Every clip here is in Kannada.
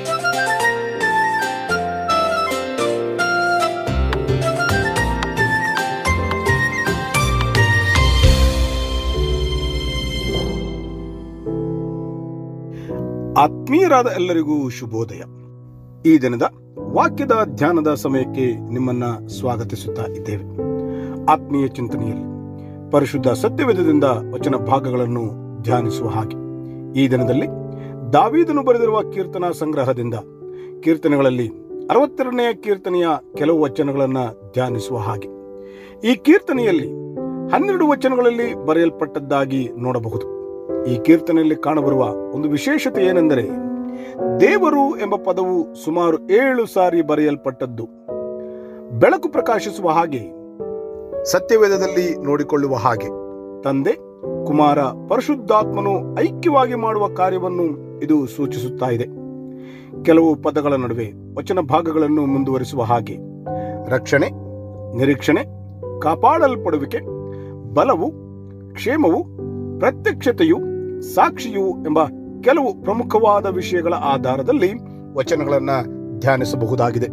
ಆತ್ಮೀಯರಾದ ಎಲ್ಲರಿಗೂ ಶುಭೋದಯ ಈ ದಿನದ ವಾಕ್ಯದ ಧ್ಯಾನದ ಸಮಯಕ್ಕೆ ನಿಮ್ಮನ್ನ ಸ್ವಾಗತಿಸುತ್ತಾ ಇದ್ದೇವೆ ಆತ್ಮೀಯ ಚಿಂತನೆಯಲ್ಲಿ ಪರಿಶುದ್ಧ ಸತ್ಯವೇದದಿಂದ ವಚನ ಭಾಗಗಳನ್ನು ಧ್ಯಾನಿಸುವ ಹಾಗೆ ಈ ದಿನದಲ್ಲಿ ದಾವೀದನು ಬರೆದಿರುವ ಕೀರ್ತನಾ ಸಂಗ್ರಹದಿಂದ ಕೀರ್ತನೆಗಳಲ್ಲಿ ಅರವತ್ತೆರಡನೆಯ ಕೀರ್ತನೆಯ ಕೆಲವು ವಚನಗಳನ್ನು ಧ್ಯಾನಿಸುವ ಹಾಗೆ ಈ ಕೀರ್ತನೆಯಲ್ಲಿ ಹನ್ನೆರಡು ವಚನಗಳಲ್ಲಿ ಬರೆಯಲ್ಪಟ್ಟದ್ದಾಗಿ ನೋಡಬಹುದು ಈ ಕೀರ್ತನೆಯಲ್ಲಿ ಕಾಣಬರುವ ಒಂದು ವಿಶೇಷತೆ ಏನೆಂದರೆ ದೇವರು ಎಂಬ ಪದವು ಸುಮಾರು ಏಳು ಸಾರಿ ಬರೆಯಲ್ಪಟ್ಟದ್ದು ಬೆಳಕು ಪ್ರಕಾಶಿಸುವ ಹಾಗೆ ಸತ್ಯವೇದದಲ್ಲಿ ನೋಡಿಕೊಳ್ಳುವ ಹಾಗೆ ತಂದೆ ಕುಮಾರ ಪರಿಶುದ್ಧಾತ್ಮನು ಐಕ್ಯವಾಗಿ ಮಾಡುವ ಕಾರ್ಯವನ್ನು ಇದು ಸೂಚಿಸುತ್ತಾ ಇದೆ ಕೆಲವು ಪದಗಳ ನಡುವೆ ವಚನ ಭಾಗಗಳನ್ನು ಮುಂದುವರಿಸುವ ಹಾಗೆ ರಕ್ಷಣೆ ನಿರೀಕ್ಷಣೆ ಕಾಪಾಡಲ್ಪಡುವಿಕೆ ಬಲವು ಕ್ಷೇಮವು ಪ್ರತ್ಯಕ್ಷತೆಯು ಸಾಕ್ಷಿಯು ಎಂಬ ಕೆಲವು ಪ್ರಮುಖವಾದ ವಿಷಯಗಳ ಆಧಾರದಲ್ಲಿ ವಚನಗಳನ್ನ ಧ್ಯಾನಿಸಬಹುದಾಗಿದೆ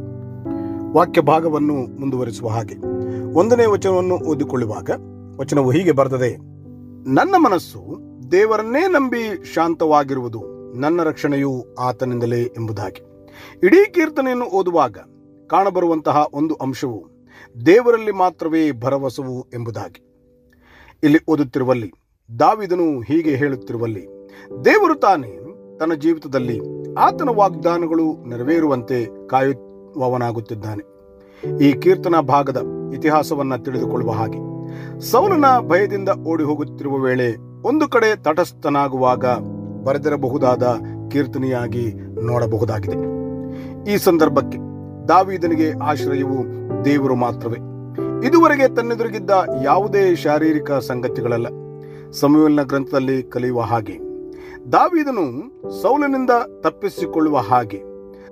ವಾಕ್ಯ ಭಾಗವನ್ನು ಮುಂದುವರಿಸುವ ಹಾಗೆ ಒಂದನೇ ವಚನವನ್ನು ಓದಿಕೊಳ್ಳುವಾಗ ವಚನವು ಹೀಗೆ ಬರೆದದೆ ನನ್ನ ಮನಸ್ಸು ದೇವರನ್ನೇ ನಂಬಿ ಶಾಂತವಾಗಿರುವುದು ನನ್ನ ರಕ್ಷಣೆಯು ಆತನಿಂದಲೇ ಎಂಬುದಾಗಿ ಇಡೀ ಕೀರ್ತನೆಯನ್ನು ಓದುವಾಗ ಕಾಣಬರುವಂತಹ ಒಂದು ಅಂಶವು ದೇವರಲ್ಲಿ ಮಾತ್ರವೇ ಭರವಸವು ಎಂಬುದಾಗಿ ಇಲ್ಲಿ ಓದುತ್ತಿರುವಲ್ಲಿ ದಾವಿದನು ಹೀಗೆ ಹೇಳುತ್ತಿರುವಲ್ಲಿ ದೇವರು ತಾನೇ ತನ್ನ ಜೀವಿತದಲ್ಲಿ ಆತನ ವಾಗ್ದಾನಗಳು ನೆರವೇರುವಂತೆ ಕಾಯುವವನಾಗುತ್ತಿದ್ದಾನೆ ಈ ಕೀರ್ತನಾ ಭಾಗದ ಇತಿಹಾಸವನ್ನ ತಿಳಿದುಕೊಳ್ಳುವ ಹಾಗೆ ಸೌಲನ ಭಯದಿಂದ ಓಡಿ ಹೋಗುತ್ತಿರುವ ವೇಳೆ ಒಂದು ಕಡೆ ತಟಸ್ಥನಾಗುವಾಗ ಬರೆದಿರಬಹುದಾದ ಕೀರ್ತನೆಯಾಗಿ ನೋಡಬಹುದಾಗಿದೆ ಈ ಸಂದರ್ಭಕ್ಕೆ ದಾವಿದನಿಗೆ ಆಶ್ರಯವು ದೇವರು ಮಾತ್ರವೇ ಇದುವರೆಗೆ ತನ್ನೆದುರಿಗಿದ್ದ ಯಾವುದೇ ಶಾರೀರಿಕ ಸಂಗತಿಗಳಲ್ಲ ಸಮುವೆಲ್ನ ಗ್ರಂಥದಲ್ಲಿ ಕಲಿಯುವ ಹಾಗೆ ದಾವಿದನು ಸೌಲನಿಂದ ತಪ್ಪಿಸಿಕೊಳ್ಳುವ ಹಾಗೆ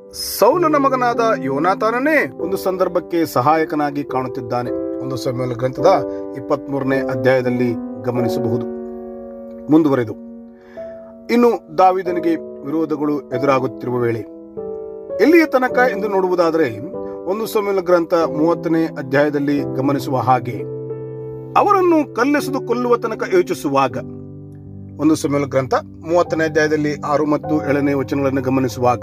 ಸೌಲನ ಮಗನಾದ ಯೋನಾತಾನನೇ ಒಂದು ಸಂದರ್ಭಕ್ಕೆ ಸಹಾಯಕನಾಗಿ ಕಾಣುತ್ತಿದ್ದಾನೆ ಒಂದು ಸಮುವೆಲ್ ಗ್ರಂಥದ ಇಪ್ಪತ್ತ್ ಮೂರನೇ ಅಧ್ಯಾಯದಲ್ಲಿ ಗಮನಿಸಬಹುದು ಮುಂದುವರೆದು ಇನ್ನು ದಾವಿದನಿಗೆ ವಿರೋಧಗಳು ಎದುರಾಗುತ್ತಿರುವ ವೇಳೆ ಎಲ್ಲಿಯ ತನಕ ಎಂದು ನೋಡುವುದಾದರೆ ಒಂದು ಸಮುವೆಲ್ ಗ್ರಂಥ ಮೂವತ್ತನೇ ಅಧ್ಯಾಯದಲ್ಲಿ ಗಮನಿಸುವ ಹಾಗೆ ಅವರನ್ನು ಕಲ್ಲೆಸೆದು ಕೊಲ್ಲುವ ತನಕ ಯೋಚಿಸುವಾಗ ಒಂದು ಸಮಯಲ ಗ್ರಂಥ ಮೂವತ್ತನೇ ಅಧ್ಯಾಯದಲ್ಲಿ ಆರು ಮತ್ತು ಏಳನೇ ವಚನಗಳನ್ನು ಗಮನಿಸುವಾಗ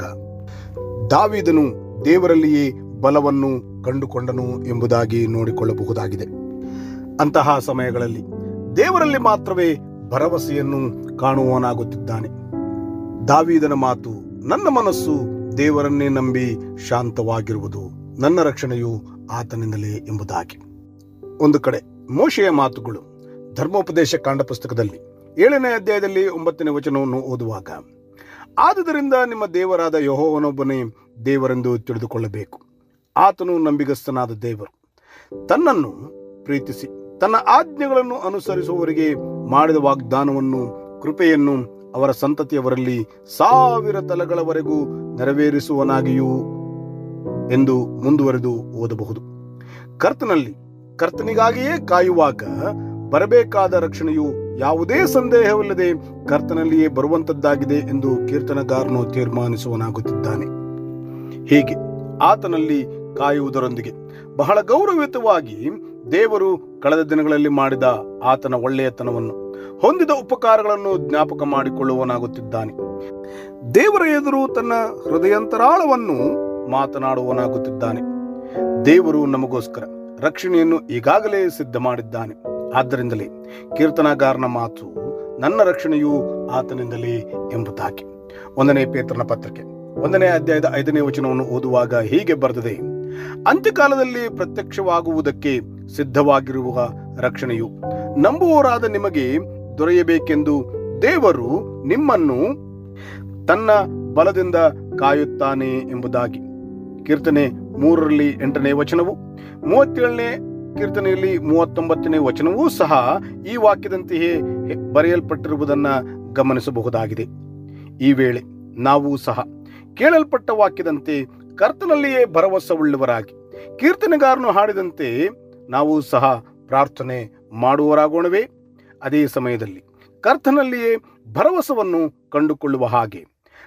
ದಾವಿದನು ದೇವರಲ್ಲಿಯೇ ಬಲವನ್ನು ಕಂಡುಕೊಂಡನು ಎಂಬುದಾಗಿ ನೋಡಿಕೊಳ್ಳಬಹುದಾಗಿದೆ ಅಂತಹ ಸಮಯಗಳಲ್ಲಿ ದೇವರಲ್ಲಿ ಮಾತ್ರವೇ ಭರವಸೆಯನ್ನು ಕಾಣುವವನಾಗುತ್ತಿದ್ದಾನೆ ದಾವಿದನ ಮಾತು ನನ್ನ ಮನಸ್ಸು ದೇವರನ್ನೇ ನಂಬಿ ಶಾಂತವಾಗಿರುವುದು ನನ್ನ ರಕ್ಷಣೆಯು ಆತನಿಂದಲೇ ಎಂಬುದಾಗಿ ಒಂದು ಕಡೆ ಮೋಶೆಯ ಮಾತುಗಳು ಧರ್ಮೋಪದೇಶ ಕಾಂಡ ಪುಸ್ತಕದಲ್ಲಿ ಏಳನೇ ಅಧ್ಯಾಯದಲ್ಲಿ ಒಂಬತ್ತನೇ ವಚನವನ್ನು ಓದುವಾಗ ಆದುದರಿಂದ ನಿಮ್ಮ ದೇವರಾದ ಯಹೋವನೊಬ್ಬನೇ ದೇವರೆಂದು ತಿಳಿದುಕೊಳ್ಳಬೇಕು ಆತನು ನಂಬಿಗಸ್ತನಾದ ದೇವರು ತನ್ನನ್ನು ಪ್ರೀತಿಸಿ ತನ್ನ ಆಜ್ಞೆಗಳನ್ನು ಅನುಸರಿಸುವವರಿಗೆ ಮಾಡಿದ ವಾಗ್ದಾನವನ್ನು ಕೃಪೆಯನ್ನು ಅವರ ಸಂತತಿಯವರಲ್ಲಿ ಸಾವಿರ ತಲೆಗಳವರೆಗೂ ನೆರವೇರಿಸುವನಾಗಿಯೂ ಎಂದು ಮುಂದುವರೆದು ಓದಬಹುದು ಕರ್ತನಲ್ಲಿ ಕರ್ತನಿಗಾಗಿಯೇ ಕಾಯುವಾಗ ಬರಬೇಕಾದ ರಕ್ಷಣೆಯು ಯಾವುದೇ ಸಂದೇಹವಿಲ್ಲದೆ ಕರ್ತನಲ್ಲಿಯೇ ಬರುವಂತದ್ದಾಗಿದೆ ಎಂದು ಕೀರ್ತನಗಾರನು ತೀರ್ಮಾನಿಸುವನಾಗುತ್ತಿದ್ದಾನೆ ಹೀಗೆ ಆತನಲ್ಲಿ ಕಾಯುವುದರೊಂದಿಗೆ ಬಹಳ ಗೌರವಯುತವಾಗಿ ದೇವರು ಕಳೆದ ದಿನಗಳಲ್ಲಿ ಮಾಡಿದ ಆತನ ಒಳ್ಳೆಯತನವನ್ನು ಹೊಂದಿದ ಉಪಕಾರಗಳನ್ನು ಜ್ಞಾಪಕ ಮಾಡಿಕೊಳ್ಳುವನಾಗುತ್ತಿದ್ದಾನೆ ದೇವರ ಎದುರು ತನ್ನ ಹೃದಯಂತರಾಳವನ್ನು ಮಾತನಾಡುವನಾಗುತ್ತಿದ್ದಾನೆ ದೇವರು ನಮಗೋಸ್ಕರ ರಕ್ಷಣೆಯನ್ನು ಈಗಾಗಲೇ ಸಿದ್ಧ ಮಾಡಿದ್ದಾನೆ ಆದ್ದರಿಂದಲೇ ಕೀರ್ತನಾಗಾರನ ಮಾತು ನನ್ನ ರಕ್ಷಣೆಯು ಆತನಿಂದಲೇ ಎಂಬುದಾಗಿ ಒಂದನೇ ಪೇತ್ರನ ಪತ್ರಿಕೆ ಒಂದನೇ ಅಧ್ಯಾಯದ ಐದನೇ ವಚನವನ್ನು ಓದುವಾಗ ಹೀಗೆ ಬರೆದಿದೆ ಅಂತ್ಯಕಾಲದಲ್ಲಿ ಪ್ರತ್ಯಕ್ಷವಾಗುವುದಕ್ಕೆ ಸಿದ್ಧವಾಗಿರುವ ರಕ್ಷಣೆಯು ನಂಬುವವರಾದ ನಿಮಗೆ ದೊರೆಯಬೇಕೆಂದು ದೇವರು ನಿಮ್ಮನ್ನು ತನ್ನ ಬಲದಿಂದ ಕಾಯುತ್ತಾನೆ ಎಂಬುದಾಗಿ ಕೀರ್ತನೆ ಮೂರರಲ್ಲಿ ಎಂಟನೇ ವಚನವು ಮೂವತ್ತೇಳನೇ ಕೀರ್ತನೆಯಲ್ಲಿ ಮೂವತ್ತೊಂಬತ್ತನೇ ವಚನವೂ ಸಹ ಈ ವಾಕ್ಯದಂತೆಯೇ ಬರೆಯಲ್ಪಟ್ಟಿರುವುದನ್ನ ಗಮನಿಸಬಹುದಾಗಿದೆ ಈ ವೇಳೆ ನಾವು ಸಹ ಕೇಳಲ್ಪಟ್ಟ ವಾಕ್ಯದಂತೆ ಕರ್ತನಲ್ಲಿಯೇ ಭರವಸವುಳ್ಳವರಾಗಿ ಕೀರ್ತನೆಗಾರನು ಹಾಡಿದಂತೆ ನಾವು ಸಹ ಪ್ರಾರ್ಥನೆ ಮಾಡುವರಾಗೋಣವೇ ಅದೇ ಸಮಯದಲ್ಲಿ ಕರ್ತನಲ್ಲಿಯೇ ಭರವಸವನ್ನು ಕಂಡುಕೊಳ್ಳುವ ಹಾಗೆ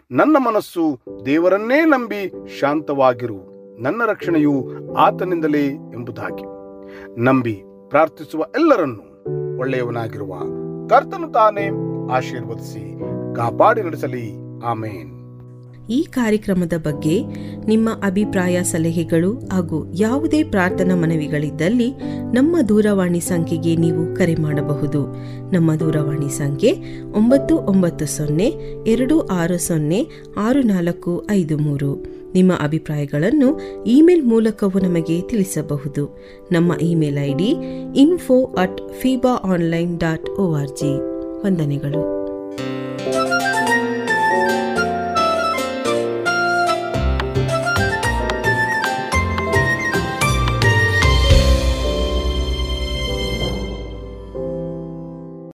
ನನ್ನ ಮನಸ್ಸು ದೇವರನ್ನೇ ನಂಬಿ ಶಾಂತವಾಗಿರು ನನ್ನ ರಕ್ಷಣೆಯು ಆತನಿಂದಲೇ ಎಂಬುದಾಗಿ ನಂಬಿ ಪ್ರಾರ್ಥಿಸುವ ಎಲ್ಲರನ್ನು ಒಳ್ಳೆಯವನಾಗಿರುವ ಕರ್ತನು ತಾನೇ ಆಶೀರ್ವದಿಸಿ ಕಾಪಾಡಿ ನಡೆಸಲಿ ಆಮೇನ್ ಈ ಕಾರ್ಯಕ್ರಮದ ಬಗ್ಗೆ ನಿಮ್ಮ ಅಭಿಪ್ರಾಯ ಸಲಹೆಗಳು ಹಾಗೂ ಯಾವುದೇ ಪ್ರಾರ್ಥನಾ ಮನವಿಗಳಿದ್ದಲ್ಲಿ ನಮ್ಮ ದೂರವಾಣಿ ಸಂಖ್ಯೆಗೆ ನೀವು ಕರೆ ಮಾಡಬಹುದು ನಮ್ಮ ದೂರವಾಣಿ ಸಂಖ್ಯೆ ಒಂಬತ್ತು ಒಂಬತ್ತು ಸೊನ್ನೆ ಎರಡು ಆರು ಸೊನ್ನೆ ಆರು ನಾಲ್ಕು ಐದು ಮೂರು ನಿಮ್ಮ ಅಭಿಪ್ರಾಯಗಳನ್ನು ಇಮೇಲ್ ಮೂಲಕವೂ ನಮಗೆ ತಿಳಿಸಬಹುದು ನಮ್ಮ email I D info at feeba online dot O R G ವಂದನೆಗಳು